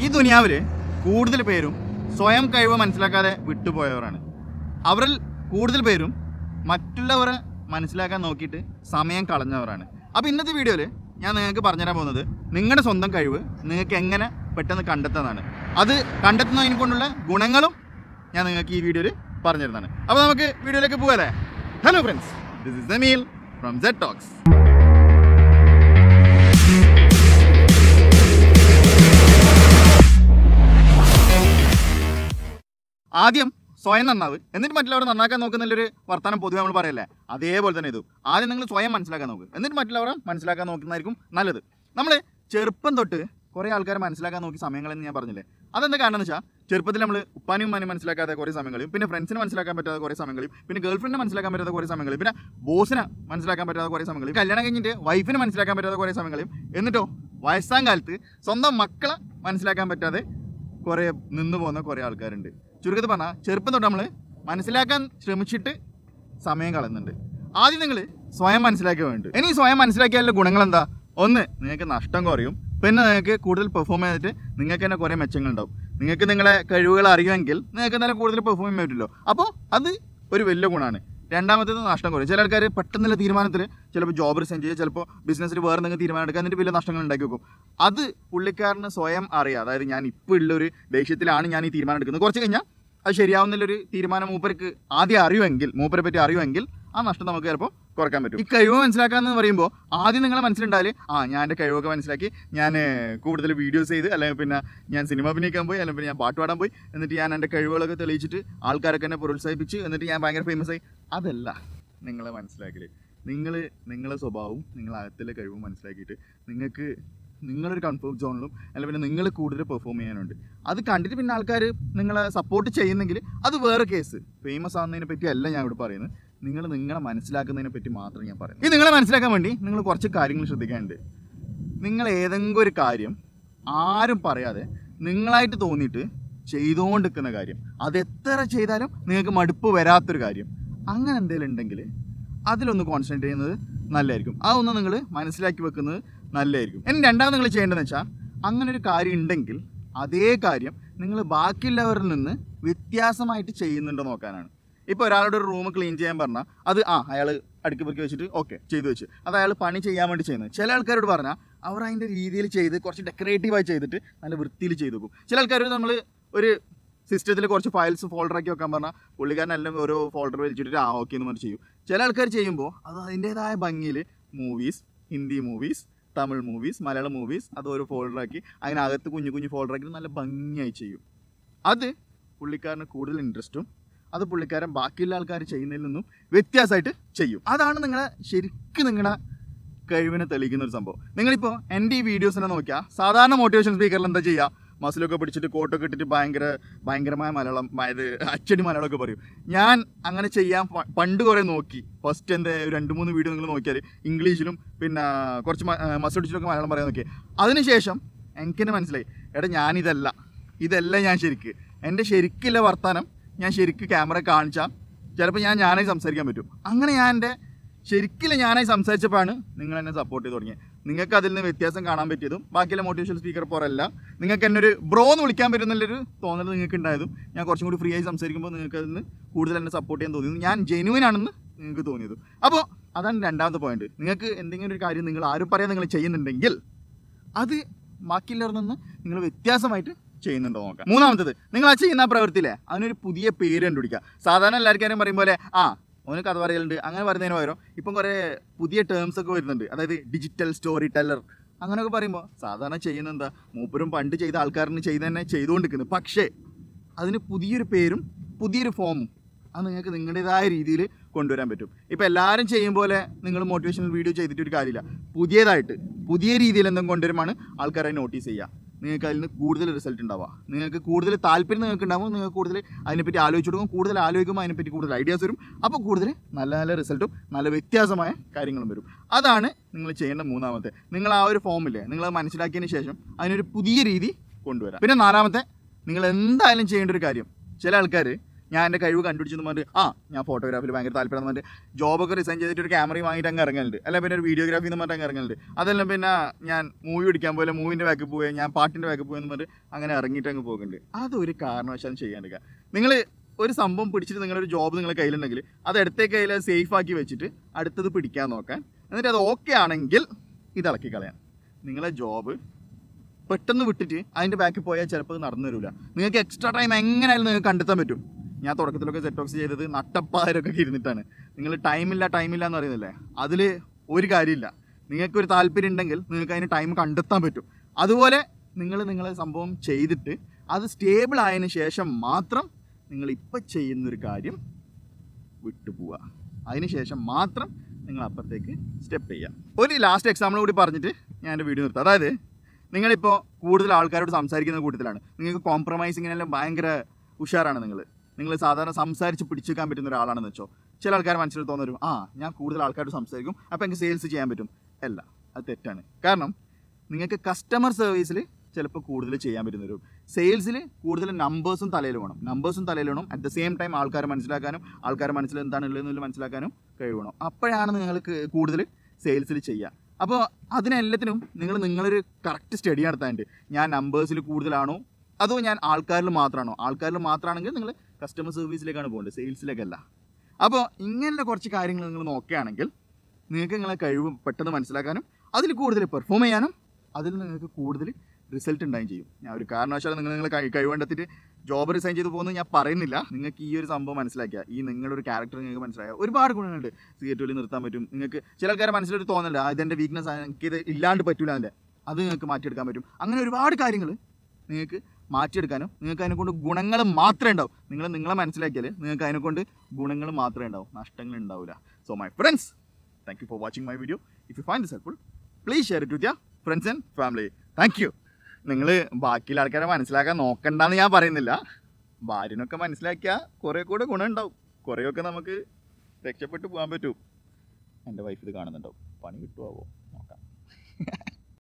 ഈ ദുനിയാവിൽ കൂടുതൽ പേരും സ്വയം കഴിവ് മനസ്സിലാക്കാതെ വിട്ടുപോയവരാണ് അവരിൽ കൂടുതൽ പേരും മറ്റുള്ളവരെ മനസ്സിലാക്കാൻ നോക്കിയിട്ട് സമയം കളഞ്ഞവരാണ് അപ്പോൾ ഇന്നത്തെ വീഡിയോയിൽ ഞാൻ നിങ്ങൾക്ക് പറഞ്ഞുതരാൻ പോകുന്നത് നിങ്ങളുടെ സ്വന്തം കഴിവ് നിങ്ങൾക്ക് എങ്ങനെ പെട്ടെന്ന് കണ്ടെത്താനാണ് അത് കണ്ടെത്തുന്നതിനെ കൊണ്ടുള്ള ഗുണങ്ങളും ഞാൻ നിങ്ങൾക്ക് ഈ വീഡിയോയിൽ പറഞ്ഞിരുന്നതാണ് അപ്പോൾ നമുക്ക് വീഡിയോയിലേക്ക് പോകാല്ലേ hello friends this is Jameel from set talks ആദ്യം സ്വയം നന്നാവ് എന്നിട്ട് മറ്റുള്ളവരെ നന്നാക്കാൻ നോക്കുന്നുള്ളൊരു വർത്തമാനം പൊതുവെ നമ്മൾ പറയല്ലേ അതേപോലെ തന്നെ ഇത് ആദ്യം നിങ്ങൾ സ്വയം മനസ്സിലാക്കാൻ നോക്ക് എന്നിട്ട് മറ്റുള്ളവരെ മനസ്സിലാക്കാൻ നോക്കുന്നതായിരിക്കും നല്ലത് നമ്മൾ ചെറുപ്പം തൊട്ട് കുറേ ആൾക്കാരെ മനസ്സിലാക്കാൻ നോക്കി സമയങ്ങളെന്ന് ഞാൻ പറഞ്ഞില്ലേ അതെന്താ കാരണം എന്ന് വെച്ചാൽ ചെറുപ്പത്തിൽ നമ്മൾ ഉപ്പാനും ഉമ്മാനും മനസ്സിലാക്കാത്ത കുറേ സമയങ്ങളും പിന്നെ ഫ്രണ്ട്സിനെ മനസ്സിലാക്കാൻ പറ്റാത്ത കുറേ സമയങ്ങളും പിന്നെ ഗേൾ ഫ്രണ്ടിനെ മനസ്സിലാക്കാൻ പറ്റാത്ത കുറേ സമയങ്ങളും പിന്നെ ബോസിനെ മനസ്സിലാക്കാൻ പറ്റാത്ത കുറേ സമയങ്ങളും കല്യാണം കഴിഞ്ഞിട്ട് വൈഫിനെ മനസ്സിലാക്കാൻ പറ്റാത്ത കുറേ സമയങ്ങളും എന്നിട്ടോ വയസ്സാം കാലത്ത് സ്വന്തം മക്കളെ മനസ്സിലാക്കാൻ പറ്റാതെ കുറേ നിന്ന് പോകുന്ന കുറേ ആൾക്കാരുണ്ട് ചുരുക്കത്തിൽ പറഞ്ഞാൽ ചെറുപ്പം തൊട്ട് നമ്മൾ മനസ്സിലാക്കാൻ ശ്രമിച്ചിട്ട് സമയം കളയുന്നുണ്ട് ആദ്യം നിങ്ങൾ സ്വയം മനസ്സിലാക്കിയ വേണ്ട ഇനി സ്വയം മനസ്സിലാക്കിയാലുള്ള ഗുണങ്ങൾ എന്താ ഒന്ന് നിങ്ങൾക്ക് നഷ്ടം കുറയും പിന്നെ നിങ്ങൾക്ക് കൂടുതൽ പെർഫോം ചെയ്തിട്ട് നിങ്ങൾക്ക് തന്നെ കുറേ മെച്ചങ്ങളുണ്ടാവും നിങ്ങൾക്ക് നിങ്ങളെ കഴിവുകൾ അറിയുമെങ്കിൽ നിങ്ങൾക്ക് തന്നെ കൂടുതൽ പെർഫോം ചെയ്യാൻ പറ്റുമല്ലോ അപ്പോൾ അത് ഒരു വലിയ ഗുണമാണ് രണ്ടാമത്തേത് നഷ്ടം കുറയും ചില ആൾക്കാർ പെട്ടെന്നുള്ള തീരുമാനത്തിൽ ചിലപ്പോൾ ജോബ് റിസൈൻ ചെയ്യുക ചിലപ്പോൾ ബിസിനസ്സിൽ വേറെ എന്തെങ്കിലും തീരുമാനം എടുക്കുക എന്നിട്ട് വലിയ നഷ്ടങ്ങൾ ഉണ്ടാക്കി വെക്കും അത് പുള്ളിക്കാരന് സ്വയം അറിയാം അതായത് ഞാൻ ഇപ്പോൾ ഉള്ളൊരു ദേഷ്യത്തിലാണ് ഞാൻ ഈ തീരുമാനം എടുക്കുന്നത് കുറച്ച് കഴിഞ്ഞാൽ അത് ശരിയാവുന്നുള്ളൊരു തീരുമാനം മൂപ്പർക്ക് ആദ്യം അറിയുമെങ്കിൽ മൂപ്പരെ പറ്റി അറിയുമെങ്കിൽ ആ നഷ്ടം നമുക്ക് ചിലപ്പോൾ കുറക്കാൻ പറ്റും ഈ കഴിവ് മനസ്സിലാക്കാന്ന് പറയുമ്പോൾ ആദ്യം നിങ്ങളെ മനസ്സിലുണ്ടായാൽ ആ ഞാൻ എൻ്റെ കഴിവൊക്കെ മനസ്സിലാക്കി ഞാൻ ഏർ, കൂടുതൽ വീഡിയോസ് ചെയ്ത് അല്ലെങ്കിൽ പിന്നെ ഞാൻ സിനിമ അഭിനയിക്കാൻ പോയി അല്ലെങ്കിൽ പിന്നെ ഞാൻ പാട്ട് പാടാൻ പോയി എന്നിട്ട് ഞാൻ എൻ്റെ കഴിവുകളൊക്കെ തെളിയിച്ചിട്ട് ആൾക്കാരൊക്കെ എന്നെ പ്രോത്സാഹിപ്പിച്ച് എന്നിട്ട് ഞാൻ ഭയങ്കര ഫേമസ് ആയി അതല്ല നിങ്ങളെ മനസ്സിലാക്കല് നിങ്ങൾ നിങ്ങളെ സ്വഭാവവും നിങ്ങളെ അകത്തിലെ കഴിവും മനസ്സിലാക്കിയിട്ട് നിങ്ങൾക്ക് നിങ്ങളൊരു കംഫർട്ട് സോണിലും അല്ലെങ്കിൽ പിന്നെ നിങ്ങൾ കൂടുതൽ പെർഫോം ചെയ്യാനുണ്ട് അത് കണ്ടിട്ട് പിന്നെ ആൾക്കാർ നിങ്ങളെ സപ്പോർട്ട് ചെയ്യുന്നെങ്കിൽ അത് വേറെ കേസ് ഫേമസ് ആവുന്നതിനെ പറ്റി അല്ല ഞാൻ ഇവിടെ പറയുന്നത് നിങ്ങൾ നിങ്ങളെ മനസ്സിലാക്കുന്നതിനെ പറ്റി മാത്രം ഞാൻ പറയുന്നത് ഈ നിങ്ങളെ മനസ്സിലാക്കാൻ വേണ്ടി നിങ്ങൾ കുറച്ച് കാര്യങ്ങൾ ശ്രദ്ധിക്കാനുണ്ട് നിങ്ങൾ ഏതെങ്കിലും ഒരു കാര്യം ആരും പറയാതെ നിങ്ങളായിട്ട് തോന്നിയിട്ട് ചെയ്തുകൊണ്ടിരിക്കുന്ന കാര്യം അത് എത്ര ചെയ്താലും നിങ്ങൾക്ക് മടുപ്പ് വരാത്തൊരു കാര്യം അങ്ങനെ എന്തെങ്കിലും ഉണ്ടെങ്കിൽ അതിലൊന്ന് കോൺസെൻട്രേറ്റ് ചെയ്യുന്നത് നല്ലതായിരിക്കും അതൊന്ന് നിങ്ങൾ മനസ്സിലാക്കി വെക്കുന്നത് നല്ലതായിരിക്കും ഇനി രണ്ടാമത് നിങ്ങൾ ചെയ്യേണ്ടതെന്ന് വെച്ചാൽ അങ്ങനെ ഒരു കാര്യം ഉണ്ടെങ്കിൽ അതേ കാര്യം നിങ്ങൾ ബാക്കിയുള്ളവരിൽ നിന്ന് വ്യത്യാസമായിട്ട് ചെയ്യുന്നുണ്ടോ നോക്കാനാണ് ഇപ്പോൾ ഒരാളുടെ ഒരു റൂം ക്ലീൻ ചെയ്യാൻ പറഞ്ഞാൽ അത് ആ അയാൾ അടുക്കി പെറുക്കി വെച്ചിട്ട് ഓക്കെ ചെയ്തു വെച്ച് അത് അയാൾ പണി ചെയ്യാൻ വേണ്ടി ചെയ്യുന്നത് ചില ആൾക്കാരോട് പറഞ്ഞാൽ അവർ അതിൻ്റെ രീതിയിൽ ചെയ്ത് കുറച്ച് ഡെക്കറേറ്റീവായി ചെയ്തിട്ട് നല്ല വൃത്തിയിൽ ചെയ്തു വെക്കും ചില ആൾക്കാരോട് നമ്മൾ ഒരു സിസ്റ്റത്തിൽ കുറച്ച് ഫയൽസ് ഫോൾഡറാക്കി വെക്കാൻ പറഞ്ഞാൽ പുള്ളിക്കാരനെല്ലാം ഓരോ ഫോൾഡർ വലിച്ചിട്ട് ആ ഓക്കെ എന്ന് പറഞ്ഞ് ചെയ്യും ചില ആൾക്കാർ ചെയ്യുമ്പോൾ അത് അതിൻ്റേതായ ഭംഗിയിൽ movies Hindi movies Tamil movies Malayalam movies അത് ഓരോ ഫോൾഡറാക്കി അതിനകത്ത് കുഞ്ഞു കുഞ്ഞു ഫോൾഡറാക്കി നല്ല ഭംഗിയായി ചെയ്യും അത് പുള്ളിക്കാരന് കൂടുതൽ ഇൻട്രസ്റ്റും അത് പുള്ളിക്കാരൻ ബാക്കിയുള്ള ആൾക്കാർ ചെയ്യുന്നതിൽ നിന്നും വ്യത്യാസമായിട്ട് ചെയ്യും അതാണ് നിങ്ങളെ ശരിക്കും നിങ്ങളുടെ കഴിവിനെ തെളിയിക്കുന്ന ഒരു സംഭവം നിങ്ങളിപ്പോൾ എൻ്റെ ഈ വീഡിയോസിനെ നോക്കിയാൽ സാധാരണ മോട്ടിവേഷൻ സ്പീക്കറിൽ എന്താ ചെയ്യുക മസിലൊക്കെ പിടിച്ചിട്ട് കോട്ടൊക്കെ ഇട്ടിട്ട് ഭയങ്കര ഭയങ്കരമായ മലയാളം അതായത് അച്ചടി മലയാളമൊക്കെ പറയും ഞാൻ അങ്ങനെ ചെയ്യാൻ പ- പണ്ട് കുറേ നോക്കി ഫസ്റ്റ് എൻ്റെ ഒരു രണ്ട് മൂന്ന് വീഡിയോ നിങ്ങൾ നോക്കിയാൽ ഇംഗ്ലീഷിലും പിന്നെ കുറച്ച് മസിൽ പിടിച്ചിട്ടൊക്കെ മലയാളം പറയാൻ നോക്കി അതിനുശേഷം എനിക്കെന്നെ മനസ്സിലായി എടാ ഞാനിതല്ല ഇതല്ല ഞാൻ ശരിക്ക് എൻ്റെ ശരിക്കുള്ള വർത്തമാനം ഞാൻ ശരിക്ക് ക്യാമറ കാണിച്ചാൽ ചിലപ്പോൾ ഞാൻ ഞാനായി സംസാരിക്കാൻ പറ്റും അങ്ങനെ ഞാൻ എൻ്റെ ശരിക്കില്ല ഞാനായി സംസാരിച്ചപ്പോഴാണ് നിങ്ങൾ എന്നെ സപ്പോർട്ട് ചെയ്ത് തുടങ്ങിയത് നിങ്ങൾക്ക് അതിൽ നിന്ന് വ്യത്യാസം കാണാൻ പറ്റിയതും ബാക്കിയുള്ള മോട്ടിവേഷൻ സ്പീക്കർ പോരല്ല നിങ്ങൾക്ക് എന്നെ ഒരു ബ്രോ എന്ന് വിളിക്കാൻ പറ്റുന്നുള്ളൊരു തോന്നൽ നിങ്ങൾക്ക് ഉണ്ടായതും ഞാൻ കുറച്ചും കൂടി ഫ്രീ ആയി സംസാരിക്കുമ്പോൾ നിങ്ങൾക്ക് അതിൽ നിന്ന് കൂടുതൽ എന്നെ സപ്പോർട്ട് ചെയ്യാൻ തോന്നിയത് ഞാൻ ജെനുവിൻ ആണെന്ന് നിങ്ങൾക്ക് തോന്നിയത് അപ്പോൾ അതാണ് രണ്ടാമത്തെ പോയിന്റ് നിങ്ങൾക്ക് എന്തെങ്കിലും ഒരു കാര്യം നിങ്ങൾ ആരും പറയാൻ നിങ്ങൾ ചെയ്യുന്നുണ്ടെങ്കിൽ അത് ബാക്കിയുള്ളവരിൽ നിന്ന് നിങ്ങൾ വ്യത്യാസമായിട്ട് ചെയ്യുന്നുണ്ടോ നോക്കാം മൂന്നാമത്തത് നിങ്ങൾ ആ ചെയ്യുന്ന ആ പ്രവൃത്തിയില്ലേ അതിനൊരു പുതിയ പേര് കണ്ടുപിടിക്കുക സാധാരണ എല്ലാവർക്കും പറയും പോലെ ആ ഓന് കഥ പറയലുണ്ട് അങ്ങനെ പറയുന്നതിന് പകരം ഇപ്പം കുറേ പുതിയ ടേംസ് ഒക്കെ വരുന്നുണ്ട് അതായത് ഡിജിറ്റൽ സ്റ്റോറി ടെല്ലർ അങ്ങനെയൊക്കെ പറയുമ്പോൾ സാധാരണ ചെയ്യുന്ന എന്താ മൂപ്പരും പണ്ട് ചെയ്ത ആൾക്കാരിന് ചെയ്ത് തന്നെ ചെയ്തുകൊണ്ടിരിക്കുന്നത് പക്ഷേ അതിന് പുതിയൊരു പേരും പുതിയൊരു ഫോമും അത് നിങ്ങൾക്ക് നിങ്ങളുടേതായ രീതിയിൽ കൊണ്ടുവരാൻ പറ്റും ഇപ്പോൾ എല്ലാവരും ചെയ്യും പോലെ നിങ്ങൾ മോട്ടിവേഷണൽ വീഡിയോ ചെയ്തിട്ട് ഒരു കാര്യമില്ല പുതിയതായിട്ട് പുതിയ രീതിയിൽ എന്തെങ്കിലും കൊണ്ടുവരുമ്പോൾ ആൾക്കാരെ നോട്ടീസ് ചെയ്യുക നിങ്ങൾക്ക് അതിൽ നിന്ന് കൂടുതൽ റിസൾട്ട് ഉണ്ടാവുക നിങ്ങൾക്ക് കൂടുതൽ താല്പര്യം നിങ്ങൾക്ക് ഉണ്ടാവും നിങ്ങൾക്ക് കൂടുതൽ അതിനെപ്പറ്റി ആലോചിച്ചു കൊടുക്കും കൂടുതൽ ആലോചിക്കുമ്പോൾ അതിനെപ്പറ്റി കൂടുതൽ ഐഡിയാസ് വരും അപ്പോൾ കൂടുതൽ നല്ല നല്ല റിസൾട്ടും നല്ല വ്യത്യാസമായ കാര്യങ്ങളും വരും അതാണ് നിങ്ങൾ ചെയ്യേണ്ട മൂന്നാമത്തെ നിങ്ങൾ ആ ഒരു ഫോമില്ലേ നിങ്ങൾ അത് മനസ്സിലാക്കിയതിന് ശേഷം അതിനൊരു പുതിയ രീതി കൊണ്ടുവരാം പിന്നെ നാലാമത്തെ നിങ്ങൾ എന്തായാലും ചെയ്യേണ്ട ഒരു കാര്യം ചില ആൾക്കാർ ഞാൻ എൻ്റെ കഴിവ് കണ്ടുപിടിച്ചെന്ന് പറഞ്ഞിട്ട് ആ ഞാൻ ഫോട്ടോഗ്രാഫിയിൽ ഭയങ്കര താല്പര്യം എന്ന് പറഞ്ഞിട്ട് ജോബൊക്കെ റിസൈൻ ചെയ്തിട്ട് ഒരു ക്യാമറയും വാങ്ങിയിട്ട് അങ്ങ് ഇറങ്ങലുണ്ട് അല്ല പിന്നെ ഒരു വീഡിയോഗ്രാഫി എന്ന് പറഞ്ഞിട്ട് അങ്ങ് ഇറങ്ങലുണ്ട് അതെല്ലാം പിന്നെ ഞാൻ മൂവി പിടിക്കാൻ പോലെ മൂവിൻ്റെ ബാക്കിൽ പോയി ഞാൻ പാട്ടിൻ്റെ ബാക്കിൽ പോയെന്ന് പറഞ്ഞിട്ട് അങ്ങനെ ഇറങ്ങിയിട്ട് അങ്ങ് പോകുന്നുണ്ട് അതൊരു കാരണവശാലും ചെയ്യാണ്ടിരിക്കുക നിങ്ങൾ ഒരു സംഭവം പിടിച്ചിട്ട് നിങ്ങളൊരു ജോബ് നിങ്ങളുടെ കയ്യിലുണ്ടെങ്കിൽ അത് അടുത്തേ കയ്യിൽ സേഫ് ആക്കി വെച്ചിട്ട് അടുത്തത് പിടിക്കാൻ നോക്കാൻ എന്നിട്ട് അത് ഓക്കെ ആണെങ്കിൽ ഇത് ഇളക്കി കളയാൻ നിങ്ങളെ ജോബ് പെട്ടെന്ന് വിട്ടിട്ട് അതിൻ്റെ ബാക്കിൽ പോയാൽ ചിലപ്പോൾ അത് നടന്നു വരില്ല നിങ്ങൾക്ക് എക്സ്ട്രാ ടൈം എങ്ങനെയായാലും നിങ്ങൾക്ക് കണ്ടെത്താൻ പറ്റും ഞാൻ തുടക്കത്തിലൊക്കെ സെറ്റ് ഓക്സ് ചെയ്തത് നട്ടപ്പാരൊക്കെ ഇരുന്നിട്ടാണ് നിങ്ങൾ ടൈമില്ല ടൈമില്ല എന്ന് പറയുന്നില്ലേ അതിൽ ഒരു കാര്യമില്ല നിങ്ങൾക്കൊരു താല്പര്യം ഉണ്ടെങ്കിൽ നിങ്ങൾക്ക് അതിന് ടൈം കണ്ടെത്താൻ പറ്റും അതുപോലെ നിങ്ങൾ നിങ്ങളെ സംഭവം ചെയ്തിട്ട് അത് സ്റ്റേബിൾ ആയതിനു ശേഷം മാത്രം നിങ്ങൾ ഇപ്പം ചെയ്യുന്നൊരു കാര്യം വിട്ടുപോവുക അതിന് ശേഷം മാത്രം നിങ്ങൾ അപ്പുറത്തേക്ക് സ്റ്റെപ്പ് ചെയ്യുക ഒരു ലാസ്റ്റ് എക്സാമ്പിൾ കൂടി പറഞ്ഞിട്ട് ഞാൻ എൻ്റെ വീഡിയോ നിർത്താം അതായത് നിങ്ങളിപ്പോൾ കൂടുതൽ ആൾക്കാരോട് സംസാരിക്കുന്ന കൂട്ടത്തിലാണ് നിങ്ങൾക്ക് കോംപ്രമൈസിങ്ങിനെല്ലാം ഭയങ്കര ഉഷാറാണ് നിങ്ങൾ നിങ്ങൾ സാധാരണ സംസാരിച്ച് പിടിച്ചു വെക്കാൻ പറ്റുന്ന ഒരാളാണെന്ന് വെച്ചോ ചില ആൾക്കാർ മനസ്സിൽ തോന്നരും ആ ഞാൻ കൂടുതൽ ആൾക്കാരോട് സംസാരിക്കും അപ്പോൾ എനിക്ക് സെയിൽസ് ചെയ്യാൻ പറ്റും അല്ല അത് തെറ്റാണ് കാരണം നിങ്ങൾക്ക് കസ്റ്റമർ സർവീസിൽ ചിലപ്പോൾ കൂടുതൽ ചെയ്യാൻ പറ്റുന്ന ഒരു സെയിൽസിൽ കൂടുതൽ നമ്പേഴ്സും തലയിൽ വേണം നമ്പേഴ്സും തലയിൽ വേണം അറ്റ് ദ സെയിം ടൈം ആൾക്കാരെ മനസ്സിലാക്കാനും ആൾക്കാരെ മനസ്സിൽ എന്താണ് ഉള്ളതെന്ന് മനസ്സിലാക്കാനും കഴിയണം അപ്പോഴാണ് നിങ്ങൾക്ക് കൂടുതൽ സെയിൽസിൽ ചെയ്യുക അപ്പോൾ അതിനെല്ലാത്തിനും നിങ്ങൾ നിങ്ങളൊരു കറക്റ്റ് സ്റ്റഡി നടത്താനുണ്ട് ഞാൻ നമ്പേഴ്സിൽ കൂടുതലാണോ അതോ ഞാൻ ആൾക്കാരിൽ മാത്രമാണോ ആൾക്കാരിൽ മാത്രമാണെങ്കിൽ നിങ്ങൾ കസ്റ്റമർ സർവീസിലേക്കാണ് പോകേണ്ടത് സെയിൽസിലേക്കല്ല അപ്പോൾ ഇങ്ങനെയുള്ള കുറച്ച് കാര്യങ്ങൾ നിങ്ങൾ നോക്കുകയാണെങ്കിൽ നിങ്ങൾക്ക് നിങ്ങളെ കഴിവ് പെട്ടെന്ന് മനസ്സിലാക്കാനും അതിൽ കൂടുതൽ പെർഫോം ചെയ്യാനും അതിൽ നിങ്ങൾക്ക് കൂടുതൽ റിസൾട്ട് ഉണ്ടായും ചെയ്യും ഞാൻ ഒരു കാരണവശാലും നിങ്ങൾ നിങ്ങളെ കഴി- കഴിവ് കണ്ടെത്തിയിട്ട് ജോബ് റിസൈൻ ചെയ്ത് പോകുന്നത് ഞാൻ പറയുന്നില്ല നിങ്ങൾക്ക് ഈ ഒരു സംഭവം മനസ്സിലാക്കിയ ഈ നിങ്ങളുടെ ഒരു ക്യാരക്ടർ നിങ്ങൾക്ക് മനസ്സിലായ ഒരുപാട് ഗുണങ്ങളുണ്ട് സിഗരറ്റ് വലി നിർത്താൻ പറ്റും നിങ്ങൾക്ക് ചില ആൾക്കാരെ മനസ്സിലൊരു തോന്നല്ല "ആ, ഇതെൻ്റെ വീക്ക്നെസ് ആണ് എനിക്കിത് ഇല്ലാണ്ട് പറ്റൂല അതിൻ്റെ അത് നിങ്ങൾക്ക് മാറ്റിയെടുക്കാൻ പറ്റും അങ്ങനെ ഒരുപാട് കാര്യങ്ങൾ നിങ്ങൾക്ക് മാറ്റിയെടുക്കാനും നിങ്ങൾക്ക് അതിനെക്കൊണ്ട് ഗുണങ്ങൾ മാത്രമേ ഉണ്ടാവും നിങ്ങൾ നിങ്ങളെ മനസ്സിലാക്കിയാൽ നിങ്ങൾക്ക് അതിനെക്കൊണ്ട് ഗുണങ്ങൾ മാത്രമേ ഉണ്ടാവും നഷ്ടങ്ങൾ ഉണ്ടാവില്ല so my friends thank you for watching my video if you find this helpful please share it with your friends and family thank you നിങ്ങൾ ബാക്കിയുള്ള ആൾക്കാരെ മനസ്സിലാക്കാൻ നോക്കണ്ടെന്ന് ഞാൻ പറയുന്നില്ല ഭാര്യനൊക്കെ മനസ്സിലാക്കിയാൽ കുറേ കൂടെ ഗുണം ഉണ്ടാവും കുറേയൊക്കെ നമുക്ക് രക്ഷപ്പെട്ടു പോകാൻ പറ്റും എൻ്റെ വൈഫ് ഇത് കാണുന്നുണ്ടാവും പണി കിട്ടുമാവോ